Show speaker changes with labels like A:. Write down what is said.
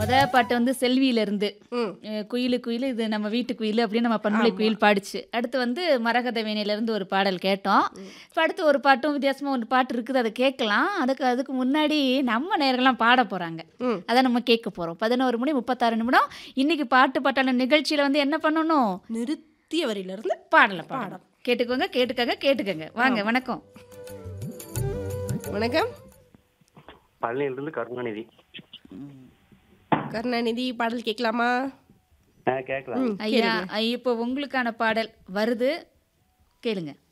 A: முத பாட்டு வந்து செல்வியில இருந்து
B: ம்
A: அஹ் குயிலு குயிலு இது நம்ம வீட்டு குயில் அப்படின்னு நம்ம பண்பலை குயில் பாடிச்சு அடுத்து வந்து மரகத வேணையில இருந்து ஒரு பாடல் கேட்டோம் இப்போ அடுத்து ஒரு பாட்டும் வித்தியாசமா ஒரு பாட்டு இருக்குது அதை கேட்கலாம் அதுக்கு அதுக்கு முன்னாடி நம்ம நேர்கள்லாம் பாட போறாங்க
B: ம்.
A: அதை நம்ம கேட்க போறோம் பதினோரு மணி முப்பத்தாறு நிமிடம் இன்னைக்கு பாட்டு பாட்டான நிகழ்ச்சியில வந்து என்ன பண்ணணும்
B: நிறுத்திய வரியிலிருந்து
A: பாடல பாடம் கேட்டுக்கோங்க கேட்டுக்கங்க கேட்டுக்கங்க வாங்க வணக்கம்
B: வணக்கம்
C: பழனியிலிருந்து கருணாநிதி
B: கருணாநிதி பாடல் கேட்கலாமா
C: ஆ கேட்கலாம்
B: ம்
A: ஐயா ஐ- இப்போ உங்களுக்கான பாடல் வருது கேளுங்க